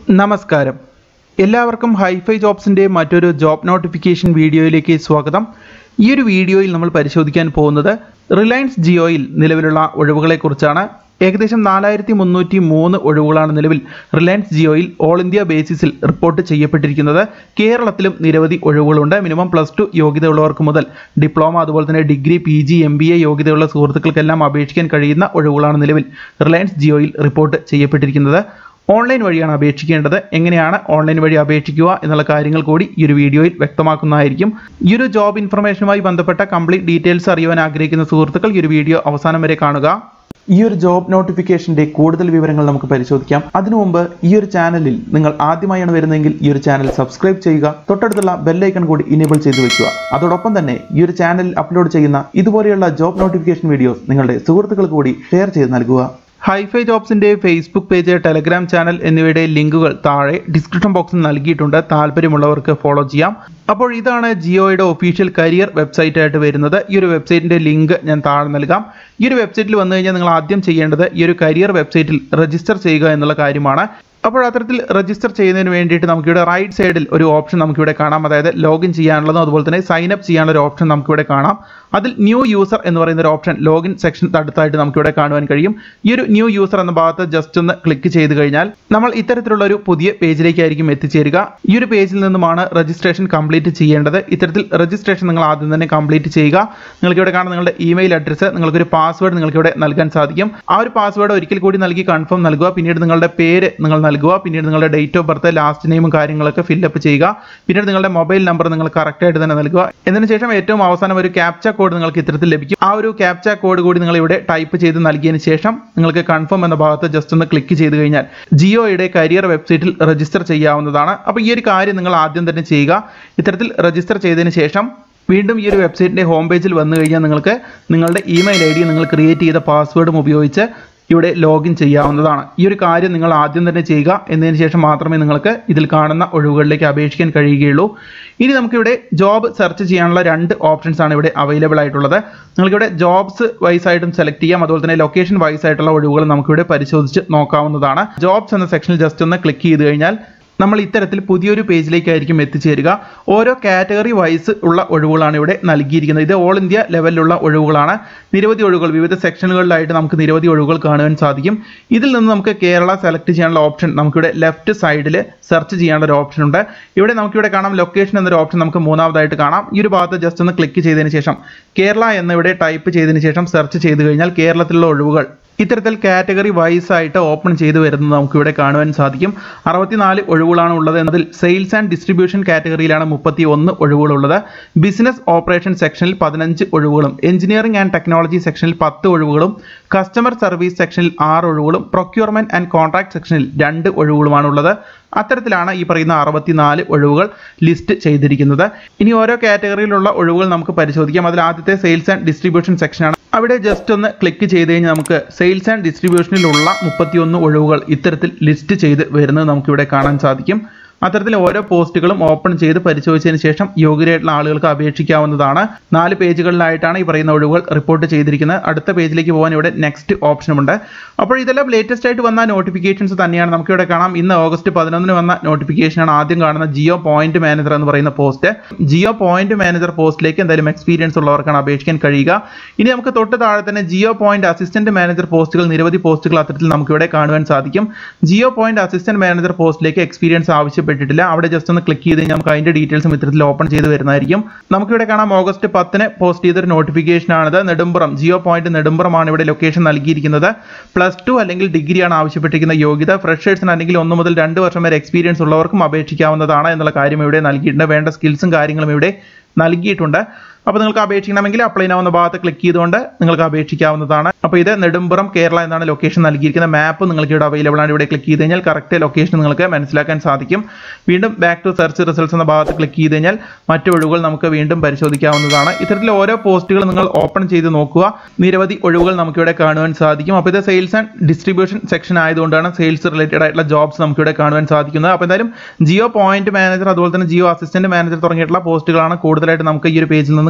നമസ്കാരം എല്ലാവർക്കും ഹൈഫൈ ജോബ്സിൻ്റെ മറ്റൊരു ജോബ് നോട്ടിഫിക്കേഷൻ വീഡിയോയിലേക്ക് സ്വാഗതം ഈ ഒരു വീഡിയോയിൽ നമ്മൾ പരിശോധിക്കാൻ പോകുന്നത് റിലയൻസ് ജിയോയിൽ നിലവിലുള്ള ഒഴിവുകളെക്കുറിച്ചാണ് ഏകദേശം നാലായിരത്തി മുന്നൂറ്റി മൂന്ന് ഒഴിവുകളാണ് നിലവിൽ റിലയൻസ് ജിയോയിൽ ഓൾ ഇന്ത്യ ബേസിസിൽ റിപ്പോർട്ട് ചെയ്യപ്പെട്ടിരിക്കുന്നത് കേരളത്തിലും നിരവധി ഒഴിവുകളുണ്ട് മിനിമം പ്ലസ് ടു യോഗ്യതയുള്ളവർക്ക് മുതൽ ഡിപ്ലോമ അതുപോലെ തന്നെ degree P G M B A യോഗ്യതയുള്ള സുഹൃത്തുക്കൾക്കെല്ലാം അപേക്ഷിക്കാൻ കഴിയുന്ന ഒഴിവുകളാണ് നിലവിൽ റിലയൻസ് ജിയോയിൽ റിപ്പോർട്ട് ചെയ്യപ്പെട്ടിരിക്കുന്നത് ഓൺലൈൻ വഴിയാണ് അപേക്ഷിക്കേണ്ടത് എങ്ങനെയാണ് ഓൺലൈൻ വഴി അപേക്ഷിക്കുക എന്നുള്ള കാര്യങ്ങൾ കൂടി ഈ ഒരു വീഡിയോയിൽ വ്യക്തമാക്കുന്നതായിരിക്കും ഈ ഒരു ജോബ് ഇൻഫർമേഷനുമായി ബന്ധപ്പെട്ട കംപ്ലീറ്റ് ഡീറ്റെയിൽസ് അറിയുവാൻ ആഗ്രഹിക്കുന്ന സുഹൃത്തുക്കൾ ഈ ഒരു വീഡിയോ അവസാനം വരെ കാണുക ഈ ഒരു ജോബ് നോട്ടിഫിക്കേഷന്റെ കൂടുതൽ വിവരങ്ങൾ നമുക്ക് പരിശോധിക്കാം അതിനു മുമ്പ് ഈ ഒരു ചാനലിൽ നിങ്ങൾ ആദ്യമായാണ് വരുന്നതെങ്കിൽ ഈ ഒരു ചാനൽ സബ്സ്ക്രൈബ് ചെയ്യുക തൊട്ടടുത്തുള്ള ബെല്ലൈക്കൺ കൂടി ഇനേബിൾ ചെയ്തു വെക്കുക അതോടൊപ്പം തന്നെ ഈ ഒരു ചാനലിൽ അപ്ലോഡ് ചെയ്യുന്ന ഇതുപോലെയുള്ള ജോബ് നോട്ടിഫിക്കേഷൻ വീഡിയോസ് നിങ്ങളുടെ സുഹൃത്തുക്കൾക്ക് കൂടി ഷെയർ ചെയ്ത് നൽകുക ഹൈഫൈ ജോബ്സിന്റെ ഫേസ്ബുക്ക് പേജ് ടെലഗ്രാം ചാനൽ എന്നിവയുടെ ലിങ്കുകൾ താഴെ ഡിസ്ക്രിപ്ഷൻ ബോക്സിൽ നൽകിയിട്ടുണ്ട് താല്പര്യമുള്ളവർക്ക് ഫോളോ ചെയ്യാം അപ്പോൾ ഇതാണ് ജിയോയുടെ ഒഫീഷ്യൽ കരിയർ വെബ്സൈറ്റ് ആയിട്ട് വരുന്നത് ഈ ഒരു വെബ്സൈറ്റിന്റെ ലിങ്ക് ഞാൻ താഴെ നൽകാം ഈ ഒരു വെബ്സൈറ്റിൽ വന്നു കഴിഞ്ഞാൽ നിങ്ങൾ ആദ്യം ചെയ്യേണ്ടത് ഈ ഒരു കരിയർ വെബ്സൈറ്റിൽ രജിസ്റ്റർ ചെയ്യുക എന്നുള്ള കാര്യമാണ് അപ്പോൾ അത്തരത്തിൽ രജിസ്റ്റർ ചെയ്യുന്നതിന് വേണ്ടിയിട്ട് നമുക്കിവിടെ റൈറ്റ് സൈഡിൽ ഒരു ഓപ്ഷൻ നമുക്കിവിടെ കാണാം അതായത് ലോഗിൻ ചെയ്യാനുള്ളതും അതുപോലെ തന്നെ സൈൻ അപ്പ് ചെയ്യാനുള്ള ഒരു ഓപ്ഷൻ നമുക്കിവിടെ കാണാം അതിൽ ന്യൂ യൂസർ എന്ന് പറയുന്ന ഒരു ഓപ്ഷൻ ലോഗിൻ സെക്ഷൻ അടുത്തായിട്ട് നമുക്കിവിടെ കാണുവാൻ കഴിയും ഈ ഒരു ന്യൂ യൂസർ എന്ന ഭാഗത്ത് ജസ്റ്റ് ഒന്ന് ക്ലിക്ക് ചെയ്ത് കഴിഞ്ഞാൽ നമ്മൾ ഇത്തരത്തിലുള്ള ഒരു പുതിയ പേജിലേക്കായിരിക്കും എത്തിച്ചേരുക ഈ ഒരു പേജിൽ നിന്നുമാണ് രജിസ്ട്രേഷൻ കംപ്ലീറ്റ് ചെയ്യേണ്ടത് ഇത്തരത്തിൽ രജിസ്ട്രേഷൻ നിങ്ങൾ ആദ്യം തന്നെ കംപ്ലീറ്റ് ചെയ്യുക നിങ്ങൾക്ക് ഇവിടെ കാണുന്ന നിങ്ങളുടെ ഇമെയിൽ അഡ്രസ്സ് നിങ്ങൾക്കൊരു പാസ്വേഡ് നിങ്ങൾക്ക് ഇവിടെ നൽകാൻ സാധിക്കും ആ ഒരു പാസ്വേഡ് ഒരിക്കൽ കൂടി നൽകി കൺഫേം നൽകുക പിന്നീട് നിങ്ങളുടെ പേര് നിങ്ങൾ നൽകുക പിന്നീട് നിങ്ങളുടെ ഡേറ്റ് ഓഫ് ബർത്ത് ലാസ്റ്റ് നെയിമും കാര്യങ്ങളൊക്കെ ഫില്ലപ്പ് ചെയ്യുക പിന്നീട് നിങ്ങളുടെ മൊബൈൽ നമ്പർ നിങ്ങൾ കറക്റ്റ് ആയിട്ട് തന്നെ നൽകുക എന്നതിന് ശേഷം ഏറ്റവും അവസാനം ഒരു ക്യാപ്ച കോഡ് നിങ്ങൾക്ക് ഇത്തരത്തിൽ ലഭിക്കും ആ ഒരു ക്യാപ്ച കോഡ് കൂടി നിങ്ങൾ ഇവിടെ ടൈപ്പ് ചെയ്ത് നൽകിയതിന് ശേഷം നിങ്ങൾക്ക് കൺഫേം എന്ന ഭാഗത്ത് ജസ്റ്റ് ഒന്ന് ക്ലിക്ക് ചെയ്ത് കഴിഞ്ഞാൽ ജിയോയുടെ കരിയർ വെബ്സൈറ്റിൽ രജിസ്റ്റർ ചെയ്യാവുന്നതാണ് അപ്പോൾ ഈ ഒരു കാര്യം നിങ്ങൾ ആദ്യം തന്നെ ചെയ്യുക ഇത്തരത്തിൽ രജിസ്റ്റർ ചെയ്തതിന് ശേഷം വീണ്ടും ഈ ഒരു വെബ്സൈറ്റിൻ്റെ ഹോം പേജിൽ വന്നു കഴിഞ്ഞാൽ നിങ്ങൾക്ക് നിങ്ങളുടെ ഇമെയിൽ ഐ ഡി നിങ്ങൾ ക്രിയേറ്റ് ചെയ്ത പാസ്വേഡും ഉപയോഗിച്ച് ഇവിടെ ലോഗിൻ ചെയ്യാവുന്നതാണ് ഈ ഒരു കാര്യം നിങ്ങൾ ആദ്യം തന്നെ ചെയ്യുക എന്നതിന് ശേഷം മാത്രമേ നിങ്ങൾക്ക് ഇതിൽ കാണുന്ന ഒഴിവുകളിലേക്ക് അപേക്ഷിക്കാൻ കഴിയുകയുള്ളൂ ഇനി നമുക്കിവിടെ ജോബ് സെർച്ച് ചെയ്യാനുള്ള രണ്ട് ഓപ്ഷൻസ് ആണ് ഇവിടെ അവൈലബിൾ ആയിട്ടുള്ളത് നിങ്ങൾക്കിവിടെ ജോബ്സ് വൈസ് ആയിട്ടും സെലക്ട് ചെയ്യാം അതുപോലെ തന്നെ ലൊക്കേഷൻ വൈസ് ആയിട്ടുള്ള ഒഴിവുകൾ നമുക്കിവിടെ പരിശോധിച്ച് നോക്കാവുന്നതാണ് ജോബ്സ് എന്ന സെക്ഷനിൽ ജസ്റ്റ് ഒന്ന് ക്ലിക്ക് ചെയ്ത് കഴിഞ്ഞാൽ നമ്മൾ ഇത്തരത്തിൽ പുതിയൊരു പേജിലേക്കായിരിക്കും എത്തിച്ചേരുക ഓരോ കാറ്റഗറി വൈസ് ഉള്ള ഒഴിവുകളാണ് ഇവിടെ നൽകിയിരിക്കുന്നത് ഇത് ഓൾ ഇന്ത്യ ലെവലിലുള്ള ഒഴിവുകളാണ് നിരവധി ഒഴിവുകൾ വിവിധ സെക്ഷനുകളിലായിട്ട് നമുക്ക് നിരവധി ഒഴിവുകൾ കാണുവാൻ സാധിക്കും ഇതിൽ നിന്ന് നമുക്ക് കേരള സെലക്ട് ചെയ്യാനുള്ള ഓപ്ഷൻ നമുക്കിവിടെ ലെഫ്റ്റ് സൈഡിൽ സെർച്ച് ചെയ്യാനുള്ള ഒരു ഓപ്ഷൻ ഉണ്ട് ഇവിടെ നമുക്കിവിടെ കാണാം ലൊക്കേഷൻ എന്നൊരു ഓപ്ഷൻ നമുക്ക് മൂന്നാമതായിട്ട് കാണാം ഈ ഒരു ഭാഗത്ത് ജസ്റ്റ് ഒന്ന് ക്ലിക്ക് ചെയ്തതിന് ശേഷം കേരള എന്നിവിടെ ടൈപ്പ് ചെയ്തതിന് ശേഷം സെർച്ച് ചെയ്ത് കഴിഞ്ഞാൽ കേരളത്തിലുള്ള ഒഴിവുകൾ ഇത്തരത്തിൽ കാറ്റഗറി വൈസ് ആയിട്ട് ഓപ്പൺ ചെയ്തു വരുന്നത് നമുക്ക് ഇവിടെ കാണുവാൻ സാധിക്കും അറുപത്തിനാല് ഒഴിവുകളാണ് ഉള്ളത് എന്നതിൽ സെയിൽസ് ആൻഡ് ഡിസ്ട്രിബ്യൂഷൻ കാറ്റഗറിയിലാണ് മുപ്പത്തി ഒന്ന് ഒഴിവുകളുള്ളത് ബിസിനസ് ഓപ്പറേഷൻ സെക്ഷനിൽ പതിനഞ്ച് ഒഴിവുകളും എഞ്ചിനീയറിംഗ് ആൻഡ് ടെക്നോളജി സെക്ഷനിൽ പത്ത് ഒഴിവുകളും കസ്റ്റമർ സർവീസ് സെക്ഷനിൽ ആറ് ഒഴിവുകളും പ്രൊക്യൂർമെന്റ് ആൻഡ് കോൺട്രാക്ട് സെക്ഷനിൽ രണ്ട് ഒഴിവുകളുമാണ് ഉള്ളത് അത്തരത്തിലാണ് ഈ പറയുന്ന അറുപത്തിനാല് ഒഴിവുകൾ ലിസ്റ്റ് ചെയ്തിരിക്കുന്നത് ഇനി ഓരോ കാറ്റഗറിയിലുള്ള ഒഴിവുകൾ നമുക്ക് പരിശോധിക്കാം അതിൽ ആദ്യത്തെ സെയിൽസ് ആൻഡ് ഡിസ്ട്രിബ്യൂഷൻ സെക്ഷനാണ് അവിടെ ജസ്റ്റ് ഒന്ന് ക്ലിക്ക് ചെയ്ത് കഴിഞ്ഞാൽ നമുക്ക് സെയിൽസ് ആൻഡ് ഡിസ്ട്രിബ്യൂഷനിലുള്ള മുപ്പത്തിയൊന്ന് ഒഴിവുകൾ ഇത്തരത്തിൽ ലിസ്റ്റ് ചെയ്ത് വരുന്നത് നമുക്കിവിടെ കാണാൻ സാധിക്കും അത്തരത്തിൽ ഓരോ പോസ്റ്റുകളും ഓപ്പൺ ചെയ്ത് പരിശോധിച്ചതിന് ശേഷം യോഗ്യരായിട്ടുള്ള ആളുകൾക്ക് അപേക്ഷിക്കാവുന്നതാണ് നാല് പേജുകളിലായിട്ടാണ് ഈ പറയുന്ന ഒഴിവുകൾ റിപ്പോർട്ട് ചെയ്തിരിക്കുന്നത് അടുത്ത പേജിലേക്ക് പോകാൻ ഇവിടെ നെക്സ്റ്റ് ഓപ്ഷനുമുണ്ട് അപ്പോൾ ഇതെല്ലാം ലേറ്റസ്റ്റ് ആയിട്ട് വന്ന നോട്ടിഫിക്കേഷൻസ് തന്നെയാണ് നമുക്കിവിടെ കാണാം ഇന്ന് ഓഗസ്റ്റ് പതിനൊന്നിന് വന്ന നോട്ടിഫിക്കേഷനാണ് ആദ്യം കാണുന്ന ജിയോ പോയിന്റ് മാനേജർ എന്ന് പറയുന്ന പോസ്റ്റ് ജിയോ പോയിന്റ് മാനേജർ പോസ്റ്റിലേക്ക് എന്തായാലും എക്സ്പീരിയൻസ് ഉള്ളവർക്കാണ് അപേക്ഷിക്കാൻ കഴിയുക ഇനി നമുക്ക് തൊട്ട് താഴെ തന്നെ ജിയോ പോയിന്റ് അസിസ്റ്റന്റ് മാനേജർ പോസ്റ്റുകൾ നിരവധി പോസ്റ്റുകൾ അത്തരത്തിൽ നമുക്കിവിടെ കാണുവാൻ സാധിക്കും ജിയോ പോയിന്റ് അസിസ്റ്റന്റ് മാനേജർ പോസ്റ്റിലേക്ക് എക്സ്പീരിയൻസ് ആവശ്യപ്പെട്ടിട്ടില്ല അവിടെ ജസ്റ്റ് ഒന്ന് ക്ലിക്ക് ചെയ്ത് കഴിഞ്ഞാൽ നമുക്ക് അതിന്റെ ഡീറ്റെയിൽസും ഇത്തരത്തിൽ ഓപ്പൺ ചെയ്ത് വരുന്നതായിരിക്കും നമുക്കിവിടെ കാണാം ഓഗസ്റ്റ് പത്തിന് പോസ്റ്റ് ചെയ്തൊരു നോട്ടിഫിക്കേഷൻ ആണിത് നെടുമ്പുറം ജിയോ പോയിന്റ് നെടുമ്പുറമാണ് ഇവിടെ ലൊക്കേഷൻ നൽകിയിരിക്കുന്നത് പ്ലസ് ടു അല്ലെങ്കിൽ ഡിഗ്രിയാണ് ആവശ്യപ്പെട്ടിരിക്കുന്ന യോഗ്യത ഫ്രഷേഴ്സിന് അല്ലെങ്കിൽ ഒന്ന് മുതൽ രണ്ട് വർഷം വരെ എക്സ്പീരിയൻസ് ഉള്ളവർക്കും അപേക്ഷിക്കാവുന്നതാണ് എന്നുള്ള കാര്യം ഇവിടെ നൽകിയിട്ടുണ്ട് വേണ്ട സ്കിൽസും കാര്യങ്ങളും ഇവിടെ നൽകിയിട്ടുണ്ട് അപ്പോൾ നിങ്ങൾക്ക് അപേക്ഷിക്കണമെങ്കിൽ അപ്ലൈ ആവുന്ന ഭാഗത്ത് ക്ലിക്ക് ചെയ്തുകൊണ്ട് നിങ്ങൾക്ക് അപേക്ഷിക്കാവുന്നതാണ് അപ്പോൾ ഇത് നെടുമ്പുറം കേരള എന്നാണ് ലൊക്കേഷൻ നൽകിയിരിക്കുന്ന മാപ്പ് നിങ്ങൾക്ക് ഇവിടെ അവൈലബിൾ ആണ് ഇവിടെ ക്ലിക്ക് ചെയ്ത് കഴിഞ്ഞാൽ കറക്റ്റ് ലൊക്കേഷൻ നിങ്ങൾക്ക് മനസ്സിലാക്കാൻ സാധിക്കും വീണ്ടും ബാക്ക് ടു സെർച്ച് റിസൾട്ട്സ് എന്ന ഭാഗത്ത് ക്ലിക്ക് ചെയ്ത് കഴിഞ്ഞാൽ മറ്റു ഒഴിവുകൾ നമുക്ക് വീണ്ടും പരിശോധിക്കാവുന്നതാണ് ഇത്തരത്തിൽ ഓരോ പോസ്റ്റുകൾ നിങ്ങൾ ഓപ്പൺ ചെയ്ത് നോക്കുക നിരവധി ഒഴിവുകൾ നമുക്കിവിടെ കാണുവാൻ സാധിക്കും അപ്പോൾ ഇത് സെയിൽസ് ആൻഡ് ഡിസ്ട്രിബ്യൂഷൻ സെക്ഷൻ ആയതുകൊണ്ടാണ് സെയിൽസ് റിലേറ്റഡ് ആയിട്ടുള്ള ജോബ്സ് നമുക്കിവിടെ കാണുവാൻ സാധിക്കുന്നത് അപ്പോൾ എന്തായാലും ജിയോ പോയിന്റ് മാനേജർ അതുപോലെ തന്നെ ജിയോ അസിസ്റ്റന്റ് മാനേജർ തുടങ്ങിയിട്ടുള്ള പോസ്റ്റുകളാണ് കൂടുതലായിട്ട് നമുക്ക് ഈ ഒരു പേജിൽ നിന്ന്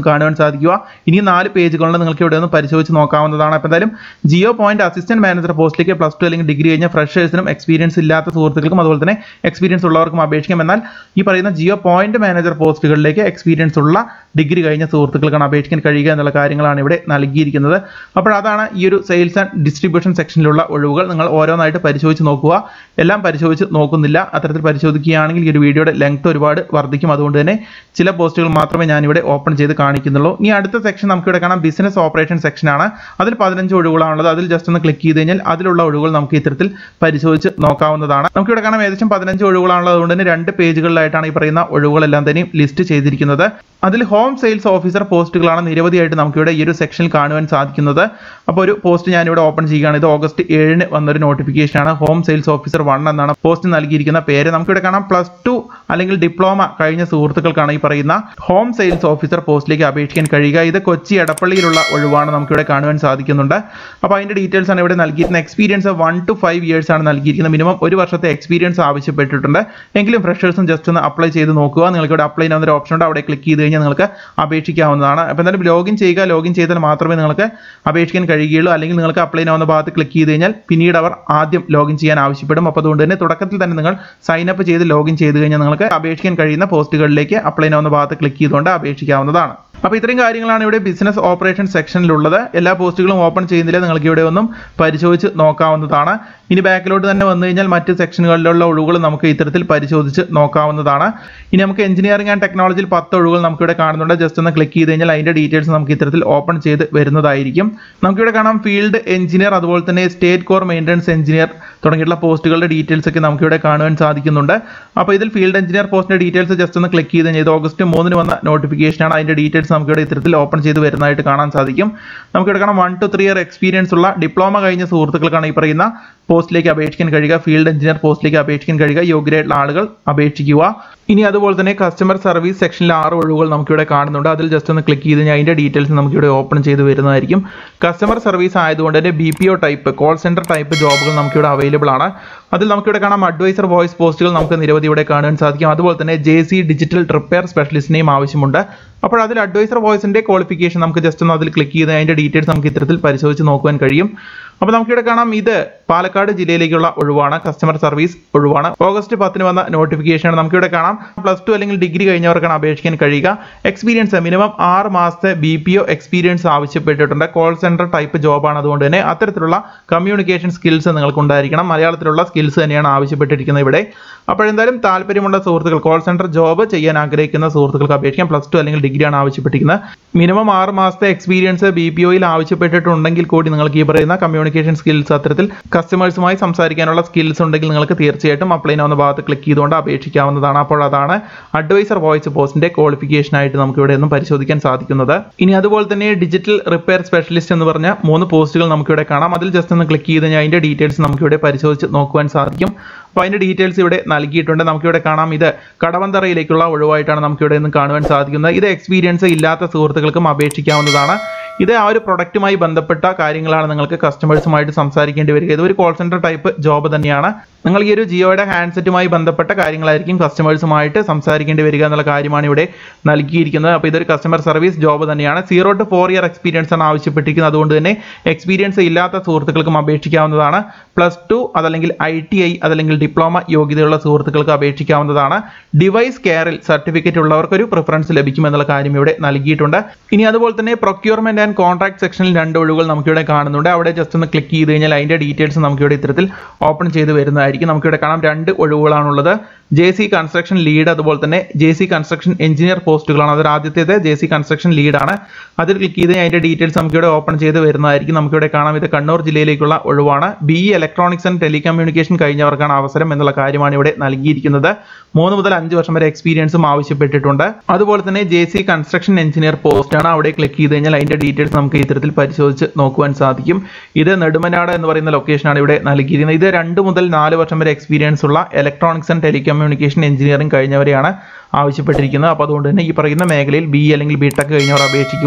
കാണുവാൻ സാധിക്കുക ഇനി നാല് പേജുകളുണ്ട് നിങ്ങൾക്ക് ഇവിടെ ഒന്ന് പരിശോധിച്ച് നോക്കാവുന്നതാണ് അപ്പോൾ എന്തായാലും ജിയോ പോയിന്റ് അസിസ്റ്റന്റ് മാനേജർ പോസ്റ്റിലേക്ക് പ്ലസ് ടു അല്ലെങ്കിൽ ഡിഗ്രി കഴിഞ്ഞ ഫ്രഷേഴ്സിനും എക്സ്പീരിയൻസ് ഇല്ലാത്ത സുഹൃത്തുക്കൾക്കും അതുപോലെ തന്നെ എക്സ്പീരിയൻസ് ഉള്ളവർക്കും അപേക്ഷിക്കാം എന്നാൽ ഈ പറയുന്ന ജിയോ പോയിന്റ് മാനേജർ പോസ്റ്റുകളിലേക്ക് എക്സ്പീരിയൻസ് ഉള്ള ഡിഗ്രി കഴിഞ്ഞ സുഹൃത്തുക്കൾക്കാണ് അപേക്ഷിക്കാൻ കഴിയുക എന്നുള്ള കാര്യങ്ങളാണ് ഇവിടെ നൽകിയിരിക്കുന്നത് അപ്പോൾ അതാണ് ഈ ഒരു സെയിൽസ് ആൻഡ് ഡിസ്ട്രിബ്യൂഷൻ സെക്ഷനിലുള്ള ഒഴിവുകൾ നിങ്ങൾ ഓരോന്നായിട്ട് പരിശോധിച്ച് നോക്കുക എല്ലാം പരിശോധിച്ച് നോക്കുന്നില്ല അത്തരത്തിൽ പരിശോധിക്കുകയാണെങ്കിൽ ഈ ഒരു വീഡിയോയുടെ ലെങ്ത് ഒരുപാട് വർദ്ധിക്കും അതുകൊണ്ട് തന്നെ ചില പോസ്റ്റുകൾ മാത്രമേ ഞാനിവിടെ ഓപ്പൺ ചെയ്ത് കാണിക്കുന്നുള്ളൂ ഇനി അടുത്ത സെക്ഷൻ നമുക്കിവിടെ കാണാം ബിസിനസ് ഓപ്പറേഷൻ സെക്ഷനാണ് അതിൽ പതിനഞ്ച് ഒഴിവുകളാണുള്ളത് അതിൽ ജസ്റ്റ് ഒന്ന് ക്ലിക്ക് ചെയ്ത് കഴിഞ്ഞാൽ അതിലുള്ള ഒഴിവുകൾ നമുക്ക് ഇത്തരത്തിൽ പരിശോധിച്ച് നോക്കാവുന്നതാണ് നമുക്കിവിടെ കാണാം ഏകദേശം പതിനഞ്ച് ഒഴിവുകളാണുള്ളത് അതുകൊണ്ട് തന്നെ രണ്ട് പേജുകളിലായിട്ടാണ് ഈ പറയുന്ന ഒഴിവുകളെല്ലാം തന്നെ ലിസ്റ്റ് ചെയ്തിരിക്കുന്നത് അതിൽ ഹോം സെയിൽസ് ഓഫീസർ പോസ്റ്റുകളാണ് നിരവധിയായിട്ട് നമുക്കിവിടെ ഈ ഒരു സെക്ഷനിൽ കാണുവാൻ സാധിക്കുന്നത് അപ്പോൾ ഒരു പോസ്റ്റ് ഞാനിവിടെ ഓപ്പൺ ചെയ്യുകയാണ് ഇത് ഓഗസ്റ്റ് ഏഴിന് വന്നൊരു നോട്ടിഫിക്കേഷനാണ് ഹോം സെയിൽസ് ഓഫീസർ വൺ എന്നാണ് പോസ്റ്റ് നൽകിയിരിക്കുന്ന പേര് നമുക്കിവിടെ കാണാം പ്ലസ് ടു അല്ലെങ്കിൽ ഡിപ്ലോമ കഴിഞ്ഞ സുഹൃത്തുക്കൾക്കാണ് ഈ പറയുന്ന ഹോം സെയിൽസ് ഓഫീസർ പോസ്റ്റിലേക്ക് അപേക്ഷിക്കാൻ കഴിയുക ഇത് കൊച്ചി എടപ്പള്ളിയിലുള്ള ഒഴിവാണ് നമുക്കിവിടെ കാണുവാൻ സാധിക്കുന്നുണ്ട് അപ്പോൾ അതിന്റെ ഡീറ്റെയിൽസ് ആണ് ഇവിടെ നൽകിയിരിക്കുന്ന experience one two five years ആണ് നൽകിയിരിക്കുന്നത് മിനിമം ഒരു വർഷത്തെ എക്സ്പീരിയൻസ് ആവശ്യപ്പെട്ടിട്ടുണ്ട് എങ്കിലും ഫ്രഷേഴ്സും ജസ്റ്റ് ഒന്ന് അപ്ലൈ ചെയ്ത് നോക്കുക നിങ്ങൾക്ക് ഇവിടെ അപ്ലൈ ചെയ്യുന്ന ഒരു ഓപ്ഷൻ ഉണ്ട് അവിടെ ക്ലിക്ക് ചെയ്ത് കഴിഞ്ഞാൽ നിങ്ങൾക്ക് അപേക്ഷിക്കാവുന്നതാണ് അപ്പോൾ എന്തായാലും ലോഗിൻ ചെയ്യുക ലോഗിൻ ചെയ്താൽ മാത്രമേ നിങ്ങൾക്ക് അപേക്ഷിക്കാൻ കഴിയുകയുള്ളൂ അല്ലെങ്കിൽ നിങ്ങൾക്ക് അപ്ലൈ ചെയ്യാവുന്ന ഭാഗത്ത് ക്ലിക്ക് ചെയ്ത് കഴിഞ്ഞാൽ പിന്നീട് അവർ ആദ്യം ലോഗിൻ ചെയ്യാൻ ആവശ്യപ്പെടും അപ്പോൾ അതുകൊണ്ട് തന്നെ തുടക്കത്തിൽ തന്നെ നിങ്ങൾ സൈൻ അപ്പ് ചെയ്ത് ലോഗിൻ ചെയ്ത് കഴിഞ്ഞാൽ നിങ്ങൾക്ക് അപേക്ഷിക്കാൻ കഴിയുന്ന പോസ്റ്റുകളിലേക്ക് അപ്ലൈ ചെയ്യാവുന്ന ഭാഗത്ത് ക്ലിക്ക് ചെയ്തുകൊണ്ട് അപേക്ഷിക്കാവുന്നതാണ് അപ്പോൾ ഇത്രയും കാര്യങ്ങളാണ് ഇവിടെ ബിസിനസ് ഓപ്പറേഷൻ സെക്ഷനിലുള്ളത് എല്ലാ പോസ്റ്റുകളും ഓപ്പൺ ചെയ്യുന്നില്ല നിങ്ങൾക്ക് ഇവിടെ ഒന്നും പരിശോധിച്ച് നോക്കാവുന്നതാണ് ഇനി ബാക്കിലോട്ട് തന്നെ വന്നു കഴിഞ്ഞാൽ മറ്റ് സെക്ഷനുകളിലുള്ള ഒഴിവുകൾ നമുക്ക് ഇത്തരത്തിൽ പരിശോധിച്ച് നോക്കാവുന്നതാണ് ഇനി നമുക്ക് എഞ്ചിനീയറിംഗ് ആൻഡ് ടെക്നോളജിയിൽ പത്ത് ഒഴിവുകൾ നമുക്കിവിടെ കാണുന്നുണ്ട് ജസ്റ്റ് ഒന്ന് ക്ലിക്ക് ചെയ്ത് കഴിഞ്ഞാൽ അതിന്റെ ഡീറ്റെയിൽസ് നമുക്ക് ഇത്തരത്തിൽ ഓപ്പൺ ചെയ്ത് വരുന്നതായിരിക്കും നമുക്കിവിടെ കാണാം ഫീൽഡ് എഞ്ചിനീയർ അതുപോലെ തന്നെ സ്റ്റേറ്റ് കോർ മെയിൻ്റനൻസ് എഞ്ചിനീയർ തുടങ്ങിയിട്ടുള്ള പോസ്റ്റുകളുടെ ഡീറ്റെയിൽസ് ഒക്കെ നമുക്കിവിടെ കാണുവാൻ സാധിക്കുന്നുണ്ട് അപ്പോൾ ഇതിൽ ഫീൽഡ് എഞ്ചിനീയർ പോസ്റ്റിന്റെ ഡീറ്റെയിൽസ് ജസ്റ്റ് ഒന്ന് ക്ലിക്ക് ചെയ്ത് കഴിഞ്ഞാൽ ഇത് ഓഗസ്റ്റ് മൂന്നിന് വന്ന നോട്ടിഫിക്കേഷനാണ് അതിന്റെ ഡീറ്റെയിൽസ് നമുക്കിവിടെ ഇത്തരത്തിൽ ഓപ്പൺ ചെയ്ത് വരുന്നതായിട്ട് കാണാൻ സാധിക്കും നമുക്കിവിടെ കാണാം one two three year experience ഉള്ള ഡിപ്ലോമ കഴിഞ്ഞ സുഹൃത്തുക്കൾക്കാണ് ഈ പറയുന്ന പോസ്റ്റിലേക്ക് അപേക്ഷിക്കാൻ കഴിയുക ഫീൽഡ് എഞ്ചിനീയർ പോസ്റ്റിലേക്ക് അപേക്ഷിക്കാൻ കഴിയുക യോഗ്യരായിട്ടുള്ള ആളുകൾ അപേക്ഷിക്കുക ഇനി അതുപോലെ തന്നെ കസ്റ്റമർ സർവീസ് സെക്ഷനിൽ ആറ് ഒഴിവുകൾ നമുക്കിവിടെ കാണുന്നുണ്ട് അതിൽ ജസ്റ്റ് ഒന്ന് ക്ലിക്ക് ചെയ്ത് കഴിഞ്ഞാൽ അതിന്റെ ഡീറ്റെയിൽസ് നമുക്കിവിടെ ഓപ്പൺ ചെയ്ത് വരുന്നതായിരിക്കും കസ്റ്റമർ സർവീസ് ആയതുകൊണ്ട് തന്നെ B P O type call centre type ജോബുകൾ നമുക്കിവിടെ അവൈലബിൾ ആണ് അതിൽ നമുക്കിവിടെ കാണാം അഡ്വൈസർ വോയിസ് പോസ്റ്റുകൾ നമുക്ക് നിരവധി ഇവിടെ കാണാൻ സാധിക്കും അതുപോലെ തന്നെ ജെ സി ഡിജിറ്റൽ റിപ്പയർ സ്പെഷ്യലിസ്റ്റിനെയും ആവശ്യമുണ്ട് അപ്പോൾ അതിൽ അഡ്വൈസർ വോയിസിന്റെ ക്വാളിഫിക്കേഷൻ നമുക്ക് ജസ്റ്റ് ഒന്ന് അതിൽ ക്ലിക്ക് ചെയ്ത് അതിന്റെ ഡീറ്റെയിൽസ് നമുക്ക് ഇത്തരത്തിൽ പരിശോധിച്ച് നോക്കുവാൻ കഴിയും അപ്പോൾ നമുക്കിവിടെ കാണാം ഇത് പാലക്കാട് ജില്ലയിലേക്കുള്ള ഒഴിവാണ് കസ്റ്റമർ സർവീസ് ഒഴിവാണ് ഓഗസ്റ്റ് പത്തിന് വന്ന നോട്ടിഫിക്കേഷൻ നമുക്കിവിടെ കാണാം പ്ലസ് ടു അല്ലെങ്കിൽ ഡിഗ്രി കഴിഞ്ഞവർക്കാണ് അപേക്ഷിക്കാൻ കഴിയുക എക്സ്പീരിയൻസ് മിനിമം ആറ് മാസത്തെ ബി പി ഒ എക്സ്പീരിയൻസ് ആവശ്യപ്പെട്ടിട്ടുണ്ട് കോൾ സെന്റർ ടൈപ്പ് ജോബാണ് അതുകൊണ്ട് തന്നെ അത്തരത്തിലുള്ള കമ്മ്യൂണിക്കേഷൻ സ്കിൽസ് നിങ്ങൾക്ക് ഉണ്ടായിരിക്കണം മലയാളത്തിലുള്ള സ്കിൽസ് തന്നെയാണ് ആവശ്യപ്പെട്ടിരിക്കുന്നത് ഇവിടെ അപ്പോൾ എന്തായാലും താല്പര്യമുള്ള സുഹൃത്തുക്കൾ കോൾ സെന്റർ ജോബ് ചെയ്യാൻ ആഗ്രഹിക്കുന്ന സുഹൃത്തുക്കൾക്ക് അപേക്ഷിക്കാം പ്ലസ് ടു അല്ലെങ്കിൽ ഡിഗ്രിയാണ് ആവശ്യപ്പെട്ടിരിക്കുന്നത് മിനിമം ആറ് മാസത്തെ എക്സ്പീരിയൻസ് ബി പി ഒയിൽ ആവശ്യപ്പെട്ടിട്ടുണ്ടെങ്കിൽ കൂടി നിങ്ങൾക്ക് ഈ പറയുന്ന കമ്മ്യൂണിക്കേഷൻ സ്കിൽസ് അത്തരത്തിൽ കസ്റ്റമേഴ്സുമായി സംസാരിക്കാനുള്ള സ്കിൽസ് ഉണ്ടെങ്കിൽ നിങ്ങൾക്ക് തീർച്ചയായിട്ടും അപ്ലൈ ചെയ്യാവുന്ന ഭാഗത്ത് ക്ലിക്ക് ചെയ്തുകൊണ്ട് അപേക്ഷിക്കാവുന്നതാണ് അപ്പോൾ അതാണ് അഡ്വൈസർ വോയിസ് പോസ്റ്റിന്റെ ക്വാളിഫിക്കേഷൻ ആയിട്ട് നമുക്ക് ഇവിടെ നിന്നും പരിശോധിക്കാൻ സാധിക്കുന്നത് ഇനി അതുപോലെ തന്നെ ഡിജിറ്റൽ റിപ്പയർ സ്പെഷ്യലിസ്റ്റ് എന്ന് പറഞ്ഞ മൂന്ന് പോസ്റ്റുകൾ നമുക്കിവിടെ കാണാം അതിൽ ജസ്റ്റ് ഒന്ന് ക്ലിക്ക് ചെയ്ത് കഴിഞ്ഞാൽ അതിന്റെ ഡീറ്റെയിൽസ് നമുക്കിവിടെ പരിശോധിച്ച് നോക്കുവാൻ സാധിക്കും അപ്പോൾ അതിന്റെ ഡീറ്റെയിൽസ് ഇവിടെ നൽകിയിട്ടുണ്ട് നമുക്കിവിടെ കാണാം ഇത് കടവന്തറയിലേക്കുള്ള ഒഴിവായിട്ടാണ് നമുക്കിവിടെ നിന്ന് കാണുവാൻ സാധിക്കുന്നത് ഇത് എക്സ്പീരിയൻസ് ഇല്ലാത്ത സുഹൃത്തുക്കൾക്കും അപേക്ഷിക്കാവുന്നതാണ് ഇത് ആ ഒരു പ്രൊഡക്റ്റുമായി ബന്ധപ്പെട്ട കാര്യങ്ങളാണ് നിങ്ങൾക്ക് കസ്റ്റമേഴ്സുമായിട്ട് സംസാരിക്കേണ്ടി വരിക ഇത് ഒരു കോൾ സെന്റർ ടൈപ്പ് ജോബ് തന്നെയാണ് നിങ്ങൾ ഈ ഒരു ജിയോയുടെ ഹാൻഡ്സെറ്റുമായി ബന്ധപ്പെട്ട കാര്യങ്ങളായിരിക്കും കസ്റ്റമേഴ്സുമായിട്ട് സംസാരിക്കേണ്ടി വരിക എന്നുള്ള കാര്യമാണ് ഇവിടെ നൽകിയിരിക്കുന്നത് അപ്പോൾ ഇതൊരു കസ്റ്റമർ സർവീസ് ജോബ് തന്നെയാണ് zero two four year experience ആണ് ആവശ്യപ്പെട്ടിരിക്കുന്നത് അതുകൊണ്ട് തന്നെ എക്സ്പീരിയൻസ് ഇല്ലാത്ത സുഹൃത്തുക്കൾക്കും അപേക്ഷിക്കാവുന്നതാണ് പ്ലസ് ടു അതല്ലെങ്കിൽ ഐ ടി ഐ അതല്ലെങ്കിൽ ഡിപ്ലോമ യോഗ്യതയുള്ള സുഹൃത്തുക്കൾക്ക് അപേക്ഷിക്കാവുന്നതാണ് ഡിവൈസ് കെയറിൽ സർട്ടിഫിക്കറ്റ് ഉള്ളവർക്ക് ഒരു പ്രിഫറൻസ് ലഭിക്കുമെന്നുള്ള കാര്യം ഇവിടെ നൽകിയിട്ടുണ്ട് ഇനി അതുപോലെ തന്നെ പ്രൊക്യൂർമെന്റ് ആൻഡ് കോൺട്രാക്ട് സെക്ഷനിൽ രണ്ട് ഒഴിവുകൾ നമുക്കിവിടെ കാണുന്നുണ്ട് അവിടെ ജസ്റ്റ് ഒന്ന് ക്ലിക്ക് ചെയ്ത് കഴിഞ്ഞാൽ അതിന്റെ ഡീറ്റെയിൽസ് നമുക്കിവിടെ ഇത്തരത്തിൽ ഓപ്പൺ ചെയ്ത് വരുന്നതായിരിക്കും നമുക്കിവിടെ കാണാം രണ്ട് ഒഴിവുകളാണുള്ളത് ജെ സി കൺസ്ട്രക്ഷൻ ലീഡ് അതുപോലെ തന്നെ ജെ സി കൺസ്ട്രക്ഷൻ എഞ്ചിനീയർ പോസ്റ്റുകളാണ് അതിൽ ആദ്യത്തേത് ജെ സി കൺസ്ട്രക്ഷൻ ലീഡാണ് അതിൽ ക്ലിക്ക് ചെയ്ത് അതിന്റെ ഡീറ്റെയിൽസ് നമുക്കിവിടെ ഓപ്പൺ ചെയ്ത് വരുന്നതായിരിക്കും നമുക്കിവിടെ കാണാം ഇത് കണ്ണൂർ ജില്ലയിലേക്കുള്ള ഒഴിവാണ് ബി ഇലക്ട്രോണിക്സ് ആൻഡ് ടെലികമ്മ്യൂണിക്കേഷൻ കഴിഞ്ഞവർക്കാണ് അവസരം എന്നുള്ള കാര്യമാണ് ഇവിടെ നൽകിയിരിക്കുന്നത് മൂന്ന് മുതൽ അഞ്ച് വർഷം വരെ എക്സ്പീരിയൻസും ആവശ്യപ്പെട്ടിട്ടുണ്ട് അതുപോലെ തന്നെ J C construction engineer post ആണ് അവിടെ ക്ലിക്ക് ചെയ്ത് കഴിഞ്ഞാൽ അതിന്റെ ഡീറ്റെയിൽസ് നമുക്ക് ഇത്തരത്തിൽ പരിശോധിച്ച് നോക്കുവാൻ സാധിക്കും ഇത് നെടുമനാട് എന്ന് പറയുന്ന ലൊക്കേഷനാണ് ഇവിടെ നൽകിയിരിക്കുന്നത് ഇത് രണ്ട് മുതൽ നാല് വർഷം വരെ എക്സ്പീരിയൻസ് ഉള്ള ഇലക്ട്രോണിക്സ് ആൻഡ് ടെലികമ്മ്യൂണിക്കേഷൻ എഞ്ചിനീയറിംഗ് കഴിഞ്ഞവരെയാണ് ആവശ്യപ്പെട്ടിരിക്കുന്നത് അപ്പോൾ അതുകൊണ്ട് തന്നെ ഈ പറയുന്ന മേഖലയിൽ ബി അല്ലെങ്കിൽ ബി ടെക് കഴിഞ്ഞവർ അപേക്ഷിക്കുക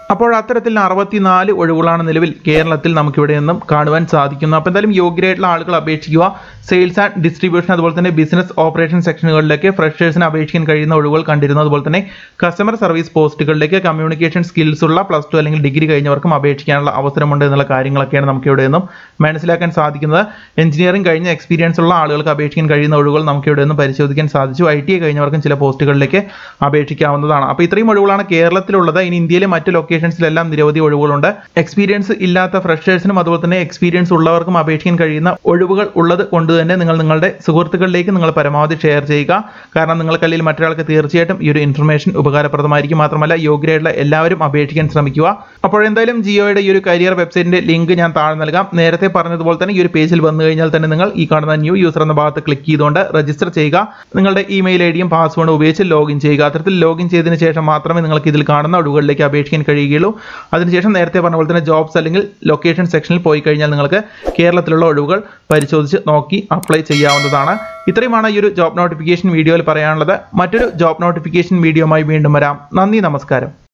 അപ്പോൾ അത്തരത്തിൽ അറുപത്തിനാല് ഒഴിവുകളാണ് നിലവിൽ കേരളത്തിൽ നമുക്കിവിടെ നിന്നും കാണുവാൻ സാധിക്കുന്നത് അപ്പോൾ എന്തായാലും യോഗ്യരായിട്ടുള്ള ആളുകൾ അപേക്ഷിക്കുക സെയിൽസ് ആൻഡ് ഡിസ്ട്രിബ്യൂഷൻ അതുപോലെ തന്നെ ബിസിനസ് ഓപ്പറേഷൻ സെക്ഷനുകളിലേക്ക് ഫ്രഷേഴ്സിന് അപേക്ഷിക്കാൻ കഴിയുന്ന ഒഴിവുകൾ കണ്ടിരുന്നു അതുപോലെ തന്നെ കസ്റ്റമർ സർവീസ് പോസ്റ്റുകളിലേക്ക് കമ്മ്യൂണിക്കേഷൻ സ്കിൽസ് ഉള്ള പ്ലസ് ടു അല്ലെങ്കിൽ ഡിഗ്രി കഴിഞ്ഞവർക്കും അപേക്ഷിക്കാനുള്ള അവസരമുണ്ട് എന്നുള്ള കാര്യങ്ങളൊക്കെയാണ് നമുക്ക് ഇവിടെ നിന്നും മനസ്സിലാക്കാൻ സാധിക്കുന്നത് എഞ്ചിനീയറിംഗ് കഴിഞ്ഞ എക്സ്പീരിയൻസ് ഉള്ള ആളുകൾക്ക് അപേക്ഷിക്കാൻ കഴിയുന്ന ഒഴിവുകൾ നമുക്ക് ഇവിടെ നിന്ന് പരിശോധിക്കാൻ സാധിച്ചു ഐ ടി കഴിഞ്ഞവർക്കും ചില പോസ്റ്റുകളിലേക്ക് അപേക്ഷിക്കാവുന്നതാണ് അപ്പോൾ ഇത്രയും ഒഴിവുകളാണ് കേരളത്തിലുള്ളത് ഇനി ഇന്ത്യയിലെ മറ്റ് ലൊക്കേഷൻസിലെല്ലാം നിരവധി ഒഴിവുകളുണ്ട് എക്സ്പീരിയൻസ് ഇല്ലാത്ത ഫ്രഷേഴ്സിനും അതുപോലെ തന്നെ എക്സ്പീരിയൻസ് ഉള്ളവർക്കും അപേക്ഷിക്കാൻ കഴിയുന്ന ഒഴിവുകൾ ഉള്ളത് കൊണ്ട് തന്നെ നിങ്ങൾ നിങ്ങളുടെ സുഹൃത്തുക്കളിലേക്ക് നിങ്ങൾ പരമാവധി ഷെയർ ചെയ്യുക കാരണം നിങ്ങൾക്കല്ലെങ്കിൽ മറ്റൊരാൾക്ക് തീർച്ചയായിട്ടും ഈ ഒരു ഇൻഫർമേഷൻ ഉപകാരപ്രദമായിരിക്കും മാത്രമല്ല യോഗ്യരായിട്ടുള്ള എല്ലാവരും അപേക്ഷിക്കാൻ ശ്രമിക്കുക അപ്പോൾ എന്തായാലും ജിയോയുടെ ഈ ഒരു കരിയർ വെബ്സൈറ്റിന്റെ ലിങ്ക് ഞാൻ താഴെ നൽകാം നേരത്തെ പറഞ്ഞതുപോലെ തന്നെ ഈ ഒരു പേജിൽ വന്നു കഴിഞ്ഞാൽ തന്നെ നിങ്ങൾ ഈ കാണുന്ന ന്യൂ യൂസർ എന്ന ഭാഗത്ത് ക്ലിക്ക് ചെയ്തുകൊണ്ട് രജിസ്റ്റർ ചെയ്യുക നിങ്ങളുടെ ഇമെയിൽ ഐ ഡിയും പാസ്വേഡും ഉപയോഗിച്ച് ലോഗിൻ ചെയ്യുക അത്തരത്തിൽ ലോഗിൻ ചെയ്തതിന് ശേഷം മാത്രമേ നിങ്ങൾക്ക് ഇതിൽ കാണുന്ന ഒഴിവുകളിലേക്ക് അപേക്ഷിക്കാൻ കഴിയുകയുള്ളൂ അതിനുശേഷം നേരത്തെ പറഞ്ഞ പോലെ തന്നെ ജോബ്സ് അല്ലെങ്കിൽ ലൊക്കേഷൻ സെക്ഷനിൽ പോയി കഴിഞ്ഞാൽ നിങ്ങൾക്ക് കേരളത്തിലുള്ള ഒഴിവുകൾ പരിശോധിച്ച് നോക്കി അപ്ലൈ ചെയ്യാവുന്നതാണ് ഇത്രയുമാണ് ഈ ഒരു ജോബ് നോട്ടിഫിക്കേഷൻ വീഡിയോയിൽ പറയാനുള്ളത് മറ്റൊരു ജോബ് നോട്ടിഫിക്കേഷൻ വീഡിയോയുമായി വീണ്ടും വരാം നന്ദി നമസ്കാരം